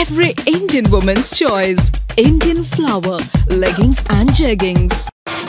every Indian woman's choice. Indian flower, leggings and jeggings.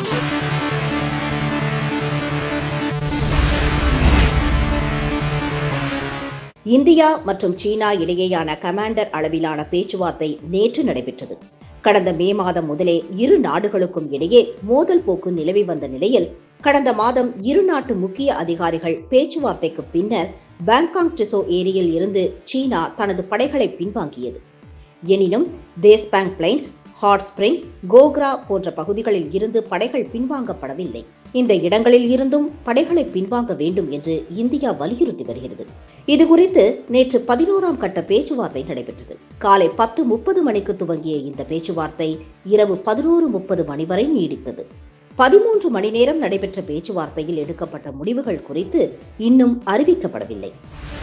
India மற்றும் China இடையேயான commander அளவிலான பேச்சுவார்த்தை நேற்று நடைபெற்றது கடந்த மே மாதம் முதலே இரு நாடுகளுக்கும் இடையே மோதல் போக்கு நிலவி வந்த நிலையில் கடந்த மாதம் இரு நாட்டு முக்கிய அதிகாரிகள் பேச்சுவார்த்தைக்கு பின்னர் பாங்காங் டிசோ ஏரியில் இருந்து சீனா தனது படைகளை பின்வாங்கியது எனினும் தேஸ்பேங் பிளைன்ஸ் ஹாட் ஸ்பிரிங் கோக்ரா போன்ற பகுதிகளில் இருந்து படைகள் பின்வாங்கப்படவில்லை இந்த இடங்களில் இருந்தும் படைகளை பின்வாங்க வேண்டும் என்று இந்தியா வலியுறுத்தி வருகிறது இதுகுறித்து நேற்று பதினோராம் கட்ட பேச்சுவார்த்தை நடைபெற்றது காலை பத்து முப்பது மணிக்கு துவங்கிய இந்த பேச்சுவார்த்தை இரவு பதினோரு முப்பது மணி வரை நீடித்தது பதிமூன்று மணி நேரம் நடைபெற்ற பேச்சுவார்த்தையில் எடுக்கப்பட்ட முடிவுகள் குறித்து இன்னும் அறிவிக்கப்படவில்லை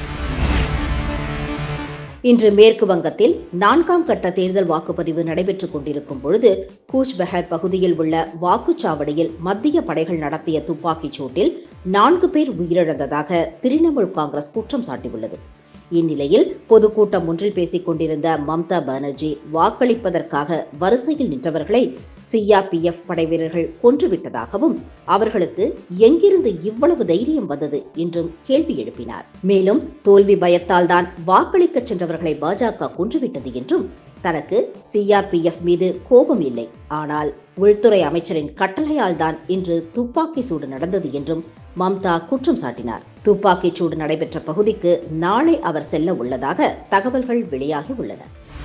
இன்று மேற்கு வங்கத்தில் நான்காம் கட்ட தேர்தல் வாக்குப்பதிவு நடைபெற்றுக் கொண்டிருக்கும் பொழுது கூச்பெஹர் பகுதியில் உள்ள வாக்குச்சாவடியில் மத்திய படைகள் நடத்திய துப்பாக்கிச் சூட்டில் நான்கு பேர் உயிரிழந்ததாக திரிணாமுல் காங்கிரஸ் குற்றம் சாட்டியுள்ளது இந்நிலையில் பொதுக்கூட்டம் ஒன்றில் பேசிக் கொண்டிருந்த மம்தா பானர்ஜி வாக்களிப்பதற்காக வரிசையில் நின்றவர்களை சிஆர்பிஎஃப் படைவீரர்கள் கொன்றுவிட்டதாகவும் அவர்களுக்கு எங்கிருந்து இவ்வளவு தைரியம் வந்தது என்றும் கேள்வி எழுப்பினார் மேலும் தோல்வி பயத்தால் தான் வாக்களிக்க சென்றவர்களை பாஜக கொன்றுவிட்டது என்றும் தனக்கு சிஆர்பிஎஃப் மீது கோபம் இல்லை ஆனால் உள்துறை அமைச்சரின் கட்டளையால் தான் இன்று துப்பாக்கி சூடு நடந்தது என்றும் மம்தா குற்றம் சாட்டினார் துப்பாக்கிச் சூடு நடைபெற்ற பகுதிக்கு நாளை அவர் செல்ல உள்ளதாக தகவல்கள் வெளியாகி உள்ளன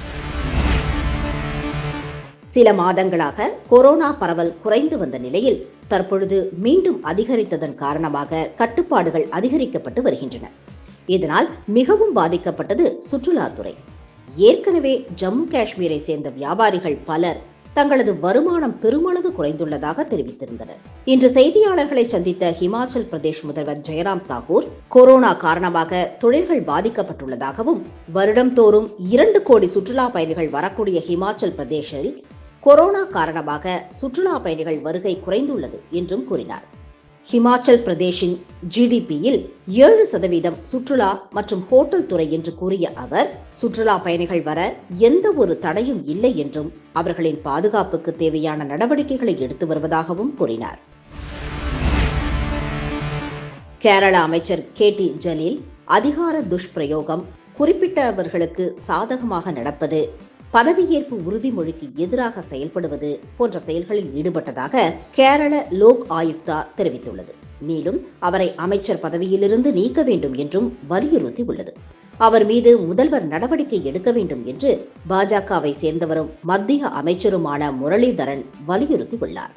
சில மாதங்களாக கொரோனா பரவல் குறைந்து வந்த நிலையில் தற்பொழுது மீண்டும் அதிகரித்ததன் காரணமாக கட்டுப்பாடுகள் அதிகரிக்கப்பட்டு வருகின்றன இதனால் மிகவும் பாதிக்கப்பட்டது சுற்றுலாத்துறை ஏற்கனவே ஜம்மு காஷ்மீரை சேர்ந்த வியாபாரிகள் பலர் தங்களது வருமானம் பெருமளவு குறைந்துள்ளதாக தெரிவித்திருந்தனர் இன்று செய்தியாளர்களை சந்தித்த ஹிமாச்சல் பிரதேஷ் முதல்வர் ஜெயராம் தாக்கூர் கொரோனா காரணமாக தொழில்கள் பாதிக்கப்பட்டுள்ளதாகவும் வருடம்தோறும் இரண்டு கோடி சுற்றுலா பயணிகள் வரக்கூடிய ஹிமாச்சல் பிரதேஷில் கொரோனா காரணமாக சுற்றுலா பயணிகள் வருகை குறைந்துள்ளது என்றும் கூறினார் ஹிமாச்சல் பிரதேஷின் ஜிடிபியில் ஏழு சதவீதம் சுற்றுலா மற்றும் ஹோட்டல் துறை என்று கூறிய அவர் சுற்றுலா பயணிகள் வர எந்த ஒரு தடையும் இல்லை என்றும் அவர்களின் பாதுகாப்புக்கு தேவையான நடவடிக்கைகளை எடுத்து வருவதாகவும் கூறினார் கேரள அமைச்சர் கே டி ஜலீல் அதிகார துஷ்பிரயோகம் குறிப்பிட்டவர்களுக்கு சாதகமாக நடப்பது பதவியேற்பு உறுதிமொழிக்கு எதிராக செயல்படுவது போன்ற செயல்களில் ஈடுபட்டதாக கேரள லோக் ஆயுக்தா தெரிவித்துள்ளது மேலும் அவரை அமைச்சர் பதவியிலிருந்து நீக்க வேண்டும் என்றும் வலியுறுத்தி உள்ளது அவர் மீது முதல்வர் நடவடிக்கை எடுக்க வேண்டும் என்று பாஜகவை சேர்ந்தவரும் மத்திய அமைச்சருமான முரளிதரன் வலியுறுத்தியுள்ளார்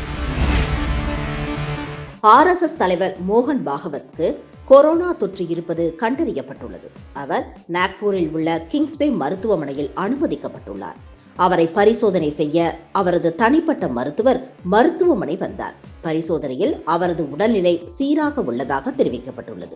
ஆர்எஸ்எஸ் தலைவர் மோகன் பாகவத்க்கு கொரோனா தொற்று இருப்பது கண்டறியப்பட்டுள்ளது அவர் நாக்பூரில் உள்ள கிங்ஸ்பே மருத்துவமனையில் அனுமதிக்கப்பட்டுள்ளார் அவரை பரிசோதனை செய்ய அவரது தனிப்பட்ட மருத்துவர் மருத்துவமனை வந்தார் பரிசோதனையில் அவரது உடல்நிலை சீராக உள்ளதாக தெரிவிக்கப்பட்டுள்ளது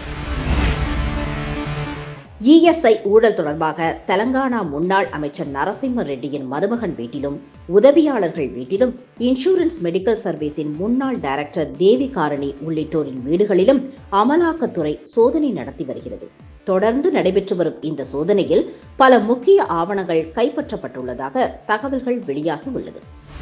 இஎஸ்ஐ ஊழல் தொடர்பாக தெலங்கானா முன்னாள் அமைச்சர் நரசிம்ம ரெட்டியின் மருமகன் வீட்டிலும் உதவியாளர்கள் வீட்டிலும் இன்சூரன்ஸ் மெடிக்கல் சர்வீஸின் முன்னாள் டைரக்டர் தேவி காரணி உள்ளிட்டோரின் வீடுகளிலும் அமலாக்கத்துறை சோதனை நடத்தி வருகிறது தொடர்ந்து நடைபெற்று வரும் இந்த சோதனையில் பல முக்கிய ஆவணங்கள் கைப்பற்றப்பட்டுள்ளதாக தகவல்கள் வெளியாகி உள்ளது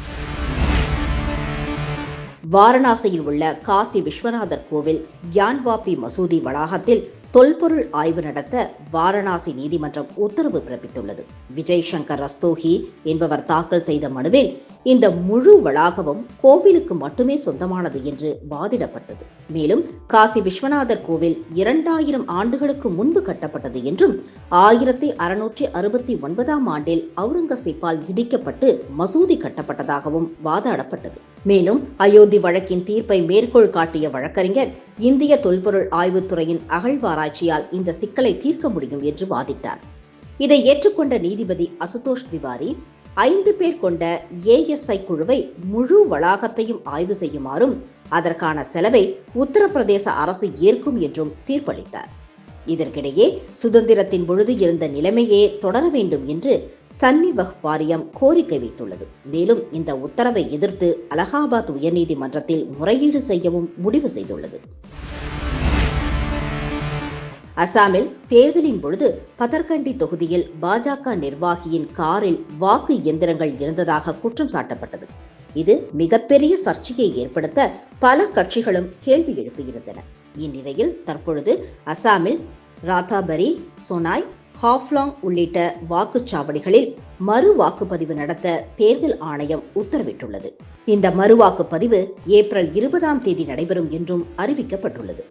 வாரணாசியில் உள்ள காசி விஸ்வநாதர் கோவில் கியான்வாபி மசூதி வளாகத்தில் தொல்பொருள் ஆய்வு நடத்த வாரணாசி நீதிமன்றம் உத்தரவு பிறப்பித்துள்ளது விஜய் சங்கர் ரஸ்தோகி என்பவர் தாக்கல் செய்த மனுவில் இந்த முழு வளாகமும் கோவிலுக்கு மட்டுமே சொந்தமானது என்று வாதிடப்பட்டது மேலும் காசி விஸ்வநாதர் கோவில் இரண்டாயிரம் ஆண்டுகளுக்கு முன்பு கட்டப்பட்டது என்றும் ஆயிரத்தி அறுநூற்றி அறுபத்தி ஒன்பதாம் ஆண்டில் அவுரங்கசீப்பால் இடிக்கப்பட்டு மசூதி கட்டப்பட்டதாகவும் வாதாடப்பட்டது மேலும் அயோத்தி வழக்கின் தீர்ப்பை மேற்கோள் காட்டிய வழக்கறிஞர் இந்திய தொல்பொருள் ஆய்வுத்துறையின் அகழ்வாராய்ச்சியால் இந்த சிக்கலை தீர்க்க முடியும் என்று வாதிட்டார் இதை ஏற்றுக்கொண்ட நீதிபதி அசுதோஷ் திவாரி ஐந்து பேர் கொண்ட ஏஎஸ்ஐ குழுவை முழு வளாகத்தையும் ஆய்வு செய்யுமாறும் அதற்கான செலவை உத்தரப்பிரதேச அரசு ஏற்கும் என்றும் தீர்ப்பளித்தார் இதற்கிடையே சுதந்திரத்தின் பொழுது இருந்த நிலைமையே தொடர வேண்டும் என்று சன்னி வக்ஃப் வாரியம் கோரிக்கை வைத்துள்ளது மேலும் இந்த உத்தரவை எதிர்த்து அலகாபாத் உயர்நீதிமன்றத்தில் முறையீடு செய்யவும் முடிவு செய்துள்ளது அசாமில் தேர்தலின் பொழுது பதர்கண்டி தொகுதியில் பாஜக நிர்வாகியின் காரில் வாக்கு இயந்திரங்கள் இருந்ததாக குற்றம் சாட்டப்பட்டது இது மிகப்பெரிய சர்ச்சையை ஏற்படுத்த பல கட்சிகளும் கேள்வி எழுப்பியிருந்தன இந்நிலையில் தற்பொழுது அசாமில் ராதாபரி சோனாய் ஹாஃப்லாங் உள்ளிட்ட வாக்குச்சாவடிகளில் மறு வாக்குப்பதிவு நடத்த தேர்தல் ஆணையம் உத்தரவிட்டுள்ளது இந்த மறு வாக்குப்பதிவு ஏப்ரல் இருபதாம் தேதி நடைபெறும் என்றும் அறிவிக்கப்பட்டுள்ளது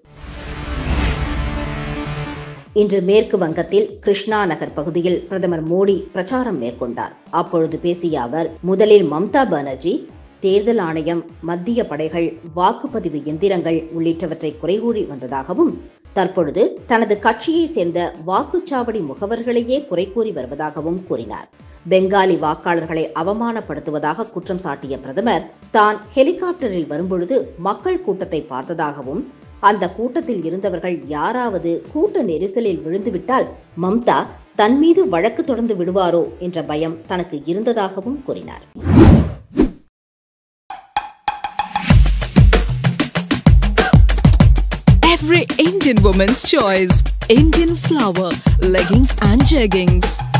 இன்று மேற்கு வங்கத்தில் கிருஷ்ணா நகர் பகுதியில் பிரதமர் மோடி பிரச்சாரம் மேற்கொண்டார் அப்பொழுது பேசிய அவர் முதலில் மம்தா பானர்ஜி தேர்தல் ஆணையம் மத்திய படைகள் வாக்குப்பதிவு எந்திரங்கள் உள்ளிட்டவற்றை குறைகூறி வந்ததாகவும் தற்பொழுது தனது கட்சியை சேர்ந்த வாக்குச்சாவடி முகவர்களையே குறை கூறி வருவதாகவும் கூறினார் பெங்காலி வாக்காளர்களை அவமானப்படுத்துவதாக குற்றம் சாட்டிய பிரதமர் தான் ஹெலிகாப்டரில் வரும்பொழுது மக்கள் கூட்டத்தை பார்த்ததாகவும் அந்த கூட்டத்தில் இருந்தவர்கள் யாராவது கூட்ட நெரிசலில் விழுந்துவிட்டால் மம்தா தன் மீது வழக்கு தொடர்ந்து விடுவாரோ என்ற பயம் தனக்கு இருந்ததாகவும் கூறினார் Every Indian woman's choice. Indian flower, leggings and jeggings.